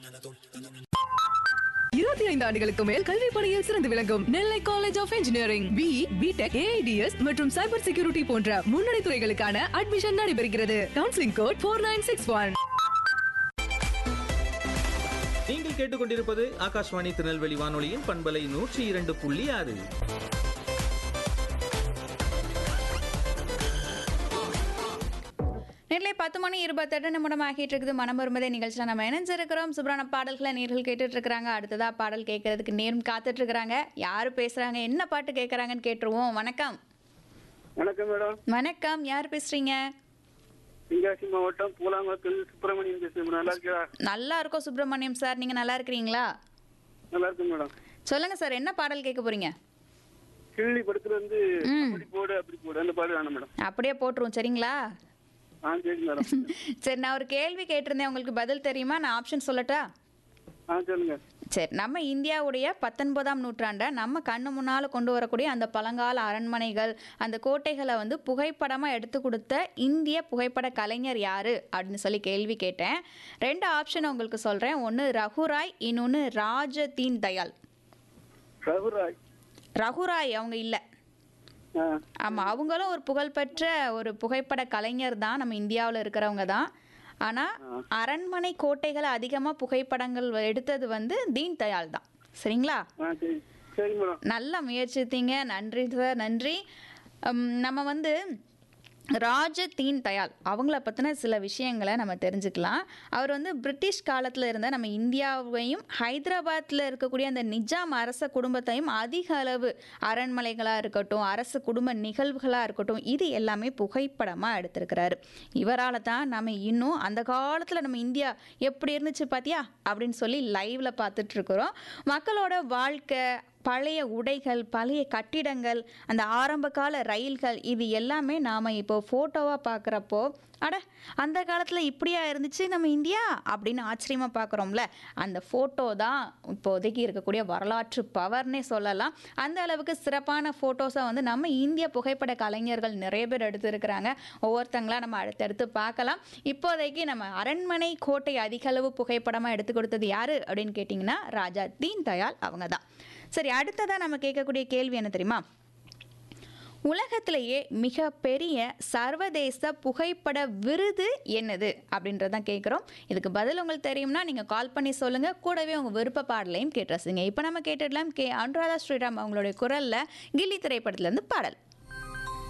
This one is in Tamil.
இருபத்தி ஐந்து ஆண்டுகளுக்கு மேல் கல்வி பணியில் சிறந்து விளங்கும் Nellai college of engineering B BTech AIDS மற்றும் சைபர் செக்யூரிட்டி போன்ற முன்னணி துறைகளுக்கான அட்மிஷன் நடைபெறுகிறது counselling code four nine six one நீங்கள் கேட்டுக்கொண்டிருப்பது ஆகாஷ்வாணி திருநெல்வேலி வானொலியின் பண்பலை நூற்றி இரண்டு புள்ளி ஆறு நேரிலே பத்து மணி இருபத்தெட்டு நிமிடம் ஆகிட்டு இருக்குது மனம் வரும்பதே நிகழ்ச்சியில் நம்ம இணைஞ்சிருக்கிறோம் சுப்ரான பாடல்களை நேர்கள் கேட்டுட்டு இருக்கிறாங்க அடுத்ததா பாடல் கேட்கறதுக்கு நேரம் காத்துட்டு இருக்கிறாங்க யாரு பேசுறாங்க என்ன பாட்டு கேட்கறாங்கன்னு கேட்டுருவோம் வணக்கம் வணக்கம் மேடம் வணக்கம் யார் பேசுறீங்க தென்காசி மாவட்டம் பூலாங்குளத்தில் சுப்பிரமணியன் பேசுறேன் மேடம். நல்லா இருக்கா நல்லா இருக்கோம் சுப்பிரமணியம் சார் நீங்க நல்லா இருக்கிறீங்களா நல்லா இருக்கு மேடம் சொல்லுங்க சார் என்ன பாடல் கேட்க போறீங்க கிள்ளி படத்துல வந்து அப்படி போடு அப்படி போடு அந்த பாடு வேணும் மேடம் அப்படியே போட்டுருவோம் சரிங்களா ஆ சரி மேடம் சரி நான் ஒரு கேள்வி கேட்டிருந்தேன் உங்களுக்கு பதில் தெரியுமா நான் ஆப்ஷன் சொல்லட்டா ஆ சொல்லுங்க சரி நம்ம இந்தியாவுடைய பத்தொன்பதாம் நூற்றாண்டை நம்ம கண்ணு முன்னால் கொண்டு வரக்கூடிய அந்த பழங்கால அரண்மனைகள் அந்த கோட்டைகளை வந்து புகைப்படமாக எடுத்து கொடுத்த இந்திய புகைப்பட கலைஞர் யார் அப்படின்னு சொல்லி கேள்வி கேட்டேன் ரெண்டு ஆப்ஷன் உங்களுக்கு சொல்கிறேன் ஒன்று ரகுராய் இன்னொன்று ராஜ தீன் தயாள் ரகுராய் ரகுராய் அவங்க இல்லை ஆ ஆமாம் அவங்களும் ஒரு புகழ்பெற்ற ஒரு புகைப்பட கலைஞர் தான் நம்ம இந்தியாவில் இருக்கிறவங்க தான் ஆனால் அரண்மனை கோட்டைகளை அதிகமாக புகைப்படங்கள் எடுத்தது வந்து தீன் தயாள் தான் சரிங்களா ஆ சரி சரி மேடம் நல்லா முயற்சித்தீங்க நன்றி சார் நன்றி உம், நம்ம வந்து ராஜ தீன் தயாள் அவங்கள பற்றின சில விஷயங்களை நம்ம தெரிஞ்சுக்கலாம் அவர் வந்து பிரிட்டிஷ் காலத்தில் இருந்த நம்ம இந்தியாவையும் ஹைதராபாத்தில் இருக்கக்கூடிய அந்த நிஜாம் அரச குடும்பத்தையும் அதிக அளவு அரண்மனைகளாக இருக்கட்டும் அரசு குடும்ப நிகழ்வுகளாக இருக்கட்டும் இது எல்லாமே புகைப்படமாக எடுத்திருக்கிறாரு இவரால் தான் நம்ம இன்னும் அந்த காலத்தில் நம்ம இந்தியா எப்படி இருந்துச்சு பார்த்தியா அப்படின்னு சொல்லி லைவில் பார்த்துட்டு இருக்கிறோம் மக்களோட வாழ்க்கை பழைய உடைகள் பழைய கட்டிடங்கள் அந்த ஆரம்ப கால ரயில்கள் இது எல்லாமே நாம் இப்போ ஃபோட்டோவாக பார்க்குறப்போ அட அந்த காலத்தில் இப்படியா இருந்துச்சு நம்ம இந்தியா அப்படின்னு ஆச்சரியமாக பார்க்குறோம்ல அந்த ஃபோட்டோ தான் இப்போதைக்கு இருக்கக்கூடிய வரலாற்று பவர்னே சொல்லலாம் அந்த அளவுக்கு சிறப்பான ஃபோட்டோஸை வந்து நம்ம இந்திய புகைப்பட கலைஞர்கள் நிறைய பேர் எடுத்திருக்கிறாங்க ஒவ்வொருத்தங்களா நம்ம அடுத்தடுத்து பார்க்கலாம் இப்போதைக்கு நம்ம அரண்மனை கோட்டை அதிக அளவு புகைப்படமாக எடுத்து கொடுத்தது யாரு அப்படின்னு கேட்டிங்கன்னா ராஜா தீன் தயாள் அவங்க தான் சரி அடுத்ததாக நம்ம கேட்கக்கூடிய கேள்வி என்ன தெரியுமா உலகத்திலேயே மிக பெரிய சர்வதேச புகைப்பட விருது என்னது அப்படின்றதான் கேட்குறோம் இதுக்கு பதில் உங்களுக்கு தெரியும்னா நீங்கள் கால் பண்ணி சொல்லுங்கள் கூடவே உங்கள் விருப்ப பாடலையும் கேட்டு ரசிங்க இப்போ நம்ம கேட்டுடலாம் கே அனுராதா ஸ்ரீராம் அவங்களுடைய குரலில் கில்லி திரைப்படத்துலேருந்து பாடல்